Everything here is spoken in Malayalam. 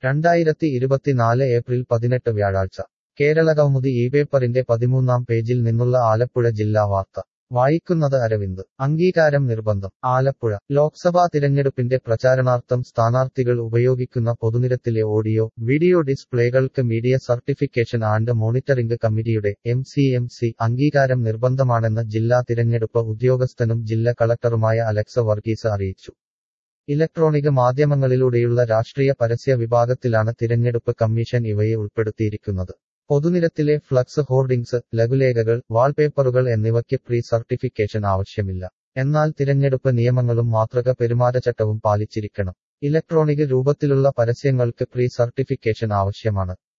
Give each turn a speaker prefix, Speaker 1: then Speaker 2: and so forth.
Speaker 1: രണ്ടായിരത്തി ഇരുപത്തിനാല് ഏപ്രിൽ പതിനെട്ട് വ്യാഴാഴ്ച കേരളകൗമുദി ഈ പേപ്പറിന്റെ പതിമൂന്നാം പേജിൽ നിന്നുള്ള ആലപ്പുഴ ജില്ലാ വാർത്ത വായിക്കുന്നത് അരവിന്ദ് അംഗീകാരം നിർബന്ധം ആലപ്പുഴ ലോക്സഭാ തിരഞ്ഞെടുപ്പിന്റെ പ്രചാരണാർത്ഥം സ്ഥാനാർത്ഥികൾ ഉപയോഗിക്കുന്ന പൊതുനിരത്തിലെ ഓഡിയോ വീഡിയോ ഡിസ്പ്ലേകൾക്ക് മീഡിയ സർട്ടിഫിക്കേഷൻ ആൻഡ് മോണിറ്ററിംഗ് കമ്മിറ്റിയുടെ എം സി എം സി അംഗീകാരം നിർബന്ധമാണെന്ന് ജില്ലാ തിരഞ്ഞെടുപ്പ് ഉദ്യോഗസ്ഥനും ജില്ലാ കളക്ടറുമായ അലക്സ വർഗീസ് അറിയിച്ചു ഇലക്ട്രോണിക് മാധ്യമങ്ങളിലൂടെയുള്ള രാഷ്ട്രീയ പരസ്യ വിഭാഗത്തിലാണ് തിരഞ്ഞെടുപ്പ് കമ്മീഷൻ ഇവയെ ഉൾപ്പെടുത്തിയിരിക്കുന്നത് പൊതുനിരത്തിലെ ഫ്ലക്സ് ഹോർഡിംഗ്സ് ലഘുലേഖകൾ വാൾപേപ്പറുകൾ എന്നിവയ്ക്ക് പ്രീ സർട്ടിഫിക്കേഷൻ ആവശ്യമില്ല എന്നാൽ തിരഞ്ഞെടുപ്പ് നിയമങ്ങളും മാതൃക പെരുമാറ്റച്ചട്ടവും പാലിച്ചിരിക്കണം ഇലക്ട്രോണിക് രൂപത്തിലുള്ള പരസ്യങ്ങൾക്ക് പ്രീ സർട്ടിഫിക്കേഷൻ ആവശ്യമാണ്